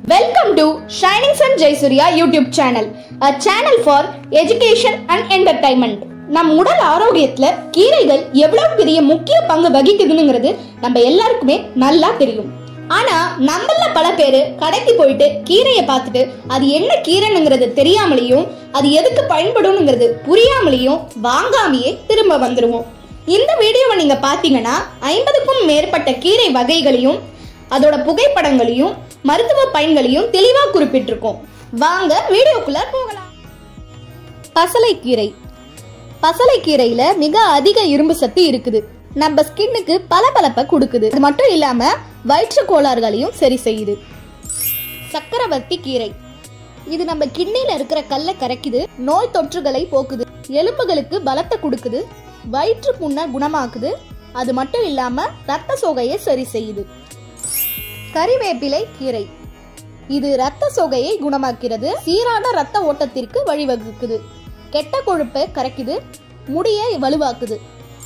Welcome to Shining Sun Jaysurya YouTube channel, a channel for education and entertainment. நம் உடல் ஆரோக்கியத்துல கீரைகள் எவ்வளவு பெரிய முக்கிய பங்கு வகிக்குதுங்கிறது நம்ம எல்லாருக்குமே நல்லா தெரியும் ஆனா நம்மள பல பேரு கடைக்கு போயிட்டு கீரையை பார்த்துட்டு அது என்ன கீரைனுங்கிறது தெரியாமலேயும் அது எதுக்கு பயன்படும்ங்கிறது புரியாமலேயும் வாங்காமையே திரும்ப வந்துருவோம் இந்த வீடியோவை நீங்க பாத்தீங்கன்னா ஐம்பதுக்கும் மேற்பட்ட கீரை வகைகளையும் அதோட புகைப்படங்களையும் மருத்துவ பயன்களையும் தெளிவா குறிப்பிட்டிருக்கோம் வாங்க வீடியோக்குள்ள போகலாம் பசலைக்கீரை பசலைக்கீரையில மிக அதிக இரும்பு சத்து இருக்குது நம்ம ஸ்கின்னுக்கு பளபளப்பை கொடுக்குது அது மட்டும் இல்லாம வயிற்று கோளாறுகளையும் சரி செய்யுது சக்கரவர்த்தி கீரை இது நம்ம கிண்ணில இருக்கிற கல்லை கரைக்குது நோய் தொற்றுகளை போக்குது எலும்புகளுக்கு பலத்தை கொடுக்குது வயிற்று புண்ணை குணமாக்குது அது மட்டும் இல்லாம ரத்த சோகையை சரி செய்யுது கறிவேப்பிலை கீரை இது ரத்த சோகையை குணமாக்கிறது சீரான ரத்த ஓட்டத்திற்கு வழிவகுக்குது கெட்ட கொழுப்பை கரைக்குது முடியை வலுவாக்குது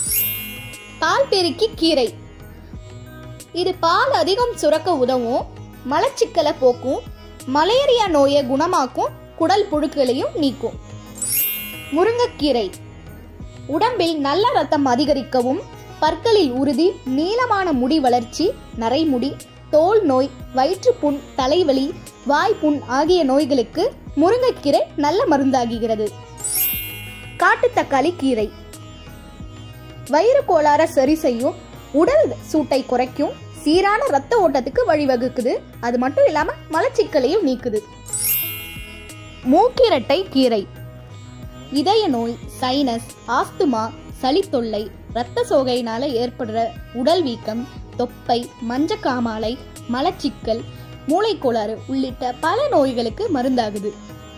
பால் பெருக்கி கீரை இது பால் அதிகம் சுரக்க உதவும் மலச்சிக்கலை போக்கும் மலேரியா நோயை குணமாக்கும் குடல் புழுக்களையும் நீக்கும் முருங்கைக்கீரை உடம்பில் நல்ல ரத்தம் அதிகரிக்கவும் பற்களில் உறுதி நீளமான முடி வளர்ச்சி நரைமுடி தோல் நோய் வயிற்றுப்புண் தலைவலி வாய்ப்புண் ஆகிய நோய்களுக்கு முருங்கைக்கீரை நல்ல மருந்தாகுகிறது காட்டுத்தக்காளி கீரை வயிறு கோளாற சரி செய்யும் உடல் சூட்டை குறைக்கும் சீரான ரத்த ஓட்டத்துக்கு வழிவகுக்குது அது மட்டும் இல்லாம மலச்சிக்கலையும் நீக்குது மூக்கிரட்டை கீரை இதய நோய் சைனஸ் ஆஸ்துமா சளி தொல்லை இரத்த சோகையினால ஏற்படுற உடல் வீக்கம் தொப்பை மஞ்சக்காமாலை மலச்சிக்கல் மூளைக்கோளாறு உள்ளிட்ட பல நோய்களுக்கு மருந்தாகுது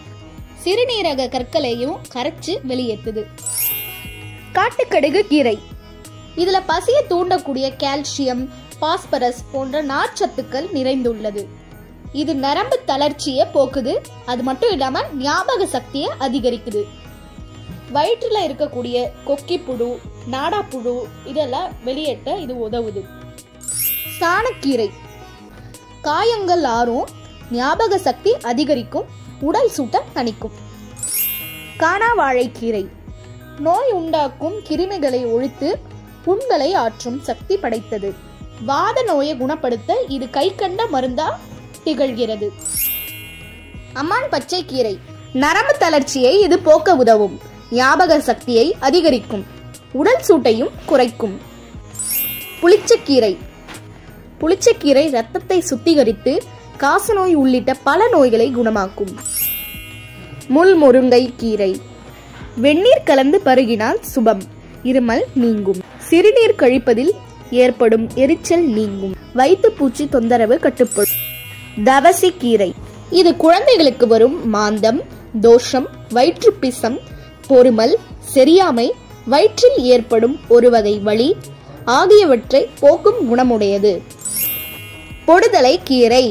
சிறுநீரக கற்களையும் கரைச்சு வெளியேற்றுது காட்டுக்கடுகு கீரை இதுல பசியை தூண்டக்கூடிய கால்சியம் பாஸ்பரஸ் போன்ற நார்ச்சத்துக்கள் நிறைந்துள்ளது இது நரம்பு தளர்ச்சியை போக்குது அது மட்டும் இல்லாம ஞாபக சக்தியை அதிகரிக்குது வயிற்றுல இருக்கக்கூடிய கொக்கி புழு நாடாப்புழு இதெல்லாம் வெளியேற்ற இது உதவுது சாணக்கீரை காயங்கள் ஆறும் ஞாபக சக்தி அதிகரிக்கும் உடல் சூட்டை தணிக்கும் காணாவாழைக்கீரை நோய் உண்டாக்கும் கிருமிகளை ஒழித்து புண்களை ஆற்றும் சக்தி படைத்தது வாத நோயை குணப்படுத்த இது கை கண்ட மருந்தா திகழ்கிறது அம்மான் பச்சை கீரை நரம்பு தளர்ச்சியை இது போக்க உதவும் ஞாபக சக்தியை அதிகரிக்கும் உடல் சூட்டையும் குறைக்கும் புளிச்சக்கீரை புளிச்சக்கீரை ரத்தத்தை சுத்திகரித்து காசநோய் உள்ளிட்ட பல நோய்களை குணமாக்கும் முள் முருங்கை கீரை வெந்நீர் கலந்து பருகினால் சுபம் இருமல் நீங்கும் சிறுநீர் கழிப்பதில் ஏற்படும் எரிச்சல் நீங்கும் வயிற்றுப்பூச்சி தொந்தரவு கட்டுப்படும் தவசி கீரை இது குழந்தைகளுக்கு வரும் மாந்தம் தோஷம் வயிற்றுப்பிசம் பொறுமல் செரியாமை வயிற்றில் ஏற்படும் ஒரு வகை வலி ஆகியவற்றை போக்கும் குணமுடையது பொடுதலை கீரை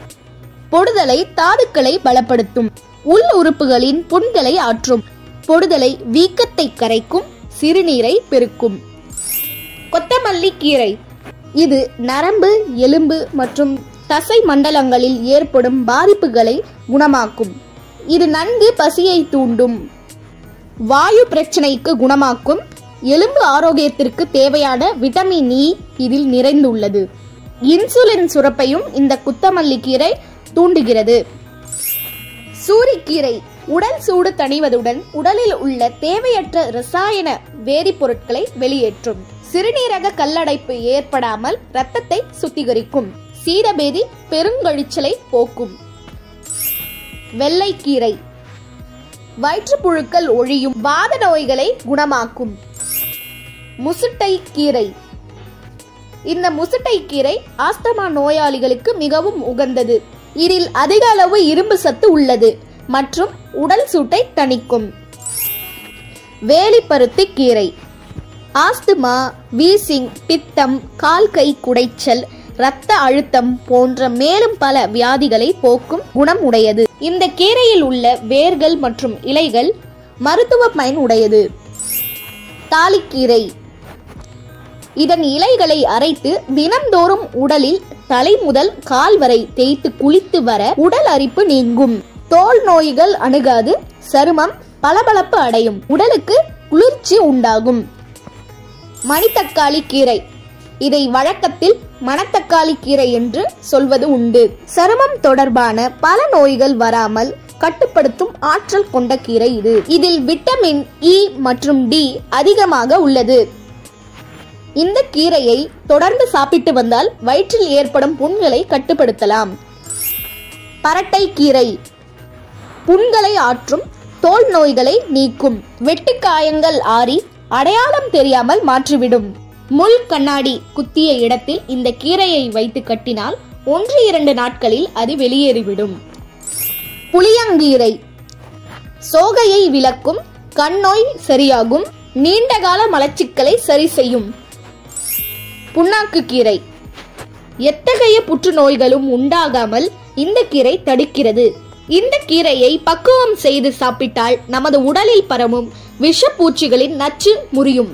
பொடுதலை தாதுக்களை பலப்படுத்தும் உள் உறுப்புகளின் புண்களை ஆற்றும் பொடுதலை வீக்கத்தை கரைக்கும் சிறுநீரை பெருக்கும் கொத்தமல்லி கீரை இது நரம்பு எலும்பு மற்றும் தசை மண்டலங்களில் ஏற்படும் பாதிப்புகளை குணமாக்கும் இது நன்கு பசியை தூண்டும் வாயு பிரச்சனைக்கு குணமாக்கும் எலும்பு ஆரோக்கியத்திற்கு தேவையான விட்டமின் இ இதில் நிறைந்துள்ளது இன்சுலின் சுரப்பையும் இந்த குத்தமல்லி கீரை தூண்டுகிறது சூரிக்கீரை உடல் சூடு தணிவதுடன் உடலில் உள்ள தேவையற்ற ரசாயன வேதிப்பொருட்களை வெளியேற்றும் சிறுநீரக கல்லடைப்பு ஏற்படாமல் இரத்தத்தை சுத்திகரிக்கும் சீரபேதி பெருங்கழிச்சலை போக்கும் வெள்ளைக்கீரை வயிற்றுப்புழுக்கள் ஒழியும் வாத நோய்களை குணமாக்கும் முசுட்டை கீரை இந்த முசுட்டை கீரை ஆஸ்தமா நோயாளிகளுக்கு மிகவும் உகந்தது இதில் அதிக அளவு இரும்பு சத்து உள்ளது மற்றும் உடல் சூட்டை தணிக்கும் வேலிப்பருத்தி கீரை ஆஸ்துமா வீசிங் பித்தம் கால் கை குடைச்சல் இரத்த அழுத்தம் போன்ற மேலும் பல வியாதிகளை போக்கும் குணம் உடையது இந்த கீரையில் உள்ள வேர்கள் மற்றும் இலைகள் மருத்துவ பயன் உடையது தாலிக்கீரை இதன் இலைகளை அரைத்து தினம்தோறும் உடலில் தலை முதல் கால் வரை தேய்த்து குளித்து வர உடல் அரிப்பு நீங்கும் தோல் நோய்கள் அணுகாது சருமம் பளபளப்பு அடையும் உடலுக்கு குளிர்ச்சி உண்டாகும் மணித்தக்காளி கீரை இதை வழக்கத்தில் மணத்தக்காளி கீரை என்று சொல்வது உண்டு சருமம் தொடர்பான பல நோய்கள் வராமல் கட்டுப்படுத்தும் ஆற்றல் கொண்ட கீரை இது இதில் விட்டமின் இ மற்றும் டி அதிகமாக உள்ளது இந்த கீரையை தொடர்ந்து சாப்பிட்டு வந்தால் வயிற்றில் ஏற்படும் புண்களை கட்டுப்படுத்தலாம் பரட்டை கீரை புண்களை ஆற்றும் தோல் நோய்களை நீக்கும் வெட்டுக்காயங்கள் ஆறி அடையாளம் தெரியாமல் மாற்றிவிடும் முள் கண்ணாடி குத்திய இடத்தில் இந்த கீரையை வைத்து கட்டினால் ஒன்று இரண்டு நாட்களில் அது வெளியேறிவிடும் புளியங்கீரை சோகையை விளக்கும் கண்ணோய் சரியாகும் நீண்டகால மலச்சிக்கலை சரி செய்யும் புண்ணாக்கு கீரை எத்தகைய புற்றுநோய்களும் உண்டாகாமல் இந்த கீரை தடுக்கிறது இந்த கீரையை பக்குவம் செய்து சாப்பிட்டால் நமது உடலில் பரவும் விஷப்பூச்சிகளின் நச்சு முறியும்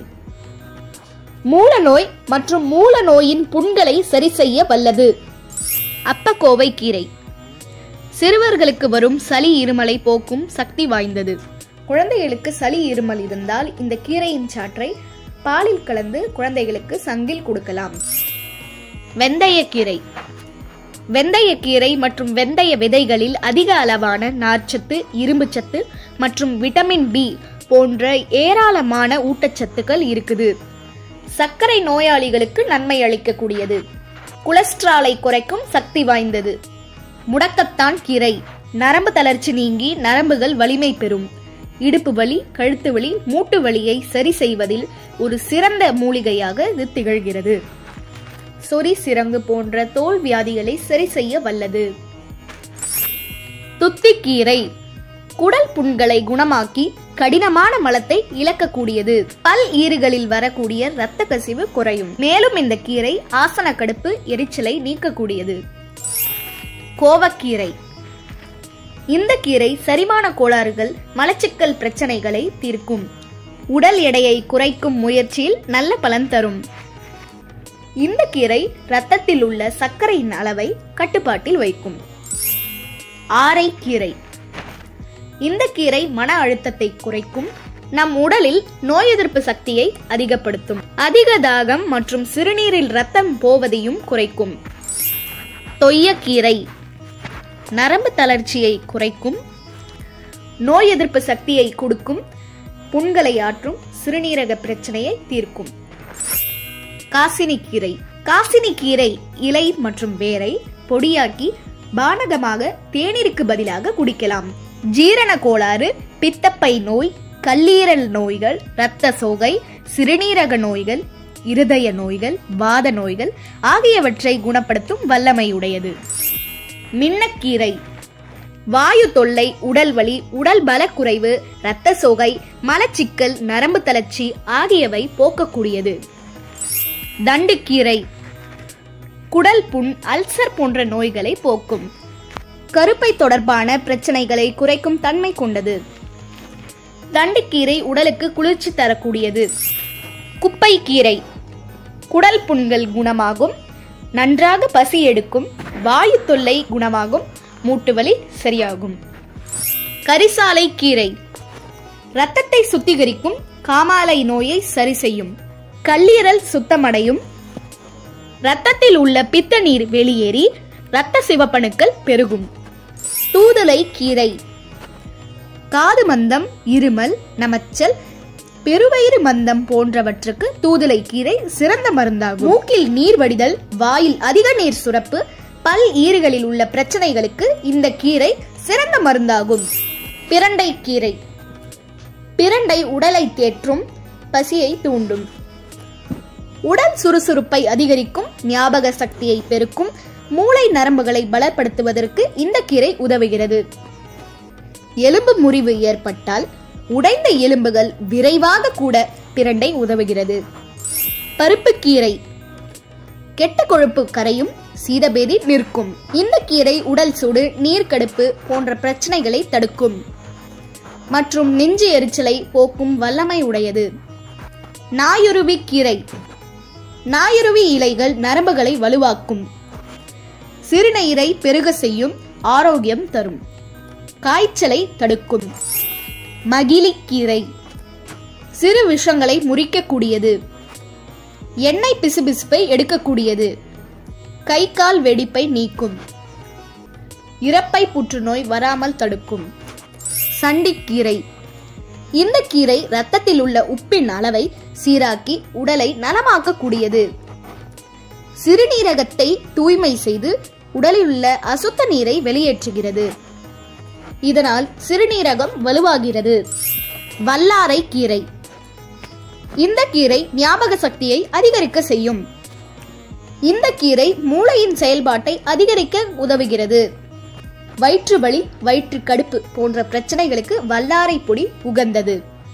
மூலநோய் மற்றும் மூல நோயின் புண்களை சரி செய்ய வல்லது அப்பக்கோவை கீரை சிறுவர்களுக்கு வரும் சளி இருமலை போக்கும் சக்தி வாய்ந்தது குழந்தைகளுக்கு சளி இருமல் இருந்தால் இந்த கீரையின் சாற்றை பாலில் கலந்து குழந்தைகளுக்கு சங்கில் கொடுக்கலாம் வெந்தயக்கீரை வெந்தயக்கீரை மற்றும் வெந்தய விதைகளில் அதிக அளவான நார்ச்சத்து இரும்புச்சத்து மற்றும் விட்டமின் பி போன்ற ஏராளமான ஊட்டச்சத்துக்கள் இருக்குது சர்க்கரை நோயாளிகளுக்கு நன்மை அளிக்கக்கூடியது கொலஸ்ட்ராலை குறைக்கும் சக்தி வாய்ந்தது முடக்கத்தான் கீரை நரம்பு தளர்ச்சி நீங்கி நரம்புகள் வலிமை பெறும் இடுப்பு வலி கழுத்து வலி மூட்டு வலியை சரி செய்வதில் ஒரு சிறந்த மூலிகையாக இது திகழ்கிறது சொறி சிரங்கு போன்ற தோல் வியாதிகளை சரி செய்ய வல்லது துத்திக்கீரை குடல் புண்களை குணமாக்கி கடினமான மலத்தை இழக்கக்கூடியது பல் ஈறுகளில் வரக்கூடிய இரத்த கசிவு குறையும் மேலும் இந்த கீரை ஆசன கடுப்பு எரிச்சலை நீக்கக்கூடியது கோவக்கீரை இந்த கீரை செரிமான கோளாறுகள் மலச்சிக்கல் பிரச்சனைகளை தீர்க்கும் உடல் எடையை குறைக்கும் முயற்சியில் நல்ல பலன் தரும் இந்த கீரை இரத்தத்தில் உள்ள சர்க்கரையின் அளவை கட்டுப்பாட்டில் வைக்கும் ஆரைக்கீரை இந்த கீரை மன அழுத்தத்தை குறைக்கும் நம் உடலில் நோய் எதிர்ப்பு சக்தியை அதிகப்படுத்தும் அதிக தாகம் மற்றும் சிறுநீரில் ரத்தம் போவதையும் குறைக்கும் தொய்யக்கீரை நரம்பு தளர்ச்சியை குறைக்கும் நோய் எதிர்ப்பு சக்தியை கொடுக்கும் புண்களை ஆற்றும் சிறுநீரக பிரச்சனையை தீர்க்கும் காசினிக்கீரை காசினிக்கீரை இலை மற்றும் வேரை பொடியாக்கி பானகமாக தேநீருக்கு பதிலாக குடிக்கலாம் ஜீரண கோளாறு பித்தப்பை நோய் கல்லீரல் நோய்கள் இரத்த சோகை சிறுநீரக நோய்கள் இருதய நோய்கள் வாத நோய்கள் ஆகியவற்றை குணப்படுத்தும் வல்லமையுடையது மின்னக்கீரை வாயு தொல்லை உடல் வலி உடல் பலக்குறைவு இரத்த சோகை மலச்சிக்கல் நரம்பு தளர்ச்சி ஆகியவை போக்கக்கூடியது தண்டுக்கீரை குடல் புண் அல்சர் போன்ற நோய்களை போக்கும் கருப்பை தொடர்பான பிரச்சனைகளை குறைக்கும் தன்மை கொண்டது தண்டுக்கீரை உடலுக்கு குளிர்ச்சி தரக்கூடியது குப்பைக்கீரை குடல் புண்கள் குணமாகும் நன்றாக பசி எடுக்கும் வாயு தொல்லை குணமாகும் மூட்டு வலி சரியாகும் கரிசாலை கீரை இரத்தத்தை சுத்திகரிக்கும் காமாலை நோயை சரி செய்யும் கல்லீரல் சுத்தமடையும் இரத்தத்தில் உள்ள பித்த நீர் வெளியேறி இரத்த சிவப்பணுக்கள் பெருகும் தூதுளை கீரை காது மந்தம் இருமல் நமச்சல் பெருவயிறு மந்தம் போன்றவற்றுக்கு தூதுளை கீரை சிறந்த மருந்தாகும் மூக்கில் நீர் வடிதல் வாயில் அதிக நீர் சுரப்பு பல் ஈறுகளில் உள்ள பிரச்சனைகளுக்கு இந்த கீரை சிறந்த மருந்தாகும் பிரண்டை கீரை பிரண்டை உடலை தேற்றும் பசியை தூண்டும் உடல் சுறுசுறுப்பை அதிகரிக்கும் ஞாபக சக்தியை பெருக்கும் மூளை நரம்புகளை பலப்படுத்துவதற்கு இந்த கீரை உதவுகிறது எலும்பு முறிவு ஏற்பட்டால் உடைந்த எலும்புகள் விரைவாக கூட பிரண்டை உதவுகிறது பருப்பு கீரை கெட்ட கொழுப்பு கரையும் சீதபேதி நிற்கும் இந்த கீரை உடல் சூடு நீர்க்கடுப்பு போன்ற பிரச்சனைகளை தடுக்கும் மற்றும் நெஞ்சு எரிச்சலை போக்கும் வல்லமை உடையது நாயுருவி கீரை நாயுருவி இலைகள் நரம்புகளை வலுவாக்கும் சிறுநீரை பெருக செய்யும் ஆரோக்கியம் தரும் காய்ச்சலை தடுக்கும் மகிழிக்கீரை சிறு விஷங்களை முறிக்கக்கூடியது எண்ணெய் பிசுபிசுப்பை எடுக்கக்கூடியது கை கால் வெடிப்பை நீக்கும் இறப்பை புற்றுநோய் வராமல் தடுக்கும் சண்டிக்கீரை இந்த கீரை இரத்தத்தில் உள்ள உப்பின் அளவை சீராக்கி உடலை நலமாக்கக்கூடியது சிறுநீரகத்தை தூய்மை செய்து உடலில் உள்ள அசுத்த நீரை வெளியேற்றுகிறது இதனால் சிறுநீரகம் வலுவாகிறது வல்லாரை கீரை இந்த கீரை ஞாபக சக்தியை அதிகரிக்க செய்யும் இந்த கீரை மூளையின் செயல்பாட்டை அதிகரிக்க உதவுகிறது வயிற்று வலி வயிற்று கடுப்பு போன்ற பிரச்சனைகளுக்கு வல்லாரை பொடி உகந்தது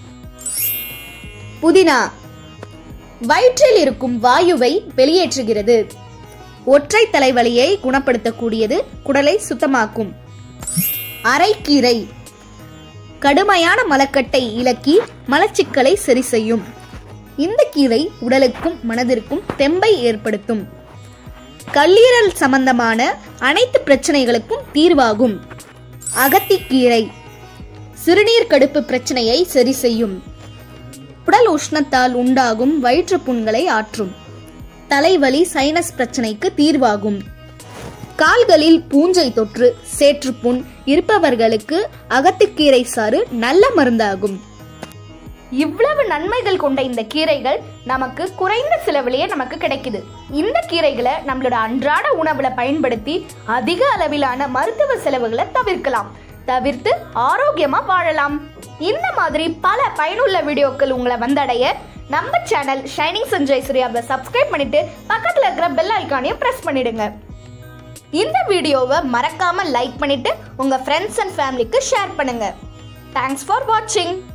புதினா வயிற்றில் இருக்கும் வாயுவை வெளியேற்றுகிறது ஒற்றை தலைவலியை குணப்படுத்தக்கூடியது குடலை சுத்தமாக்கும் அரைக்கீரை கடுமையான மலக்கட்டை இலக்கி மலச்சிக்கலை சரி செய்யும் இந்த கீரை உடலுக்கும் மனதிற்கும் தெம்பை ஏற்படுத்தும் கல்லீரல் சம்பந்தமான அனைத்து பிரச்சனைகளுக்கும் தீர்வாகும் அகத்திக்கீரை சிறுநீர் கடுப்பு பிரச்சனையை சரி செய்யும் உடல் உஷ்ணத்தால் உண்டாகும் வயிற்று புண்களை ஆற்றும் தலைவலி சைனஸ் பிரச்சனைக்கு தீர்வாகும் கால்களில் பூஞ்சை தொற்று சேற்றுப்புண் இருப்பவர்களுக்கு அகத்துக்கீரை சாறு நல்ல மருந்தாகும் இவ்வளவு நன்மைகள் கொண்ட இந்த கீரைகள் நமக்கு குறைந்த செலவிலேயே நமக்கு கிடைக்குது இந்த கீரைகளை நம்மளோட அன்றாட உணவுல பயன்படுத்தி அதிக அளவிலான மருத்துவ செலவுகளை தவிர்க்கலாம் தவிர்த்து ஆரோக்கியமா வாழலாம் இந்த மாதிரி பல பயனுள்ள வீடியோக்கள் உங்களை வந்தடைய நம்ம சேனல் ஷைனிங் சஞ்சய் சூர்யாவை சப்ஸ்கிரைப் பண்ணிட்டு பக்கத்துல இருக்கிற பெல் ஐக்கானையும் பிரஸ் பண்ணிடுங்க இந்த வீடியோவை மறக்காம லைக் பண்ணிட்டு உங்க ஃப்ரெண்ட்ஸ் அண்ட் ஃபேமிலிக்கு ஷேர் பண்ணுங்க தேங்க்ஸ் ஃபார் வாட்சிங்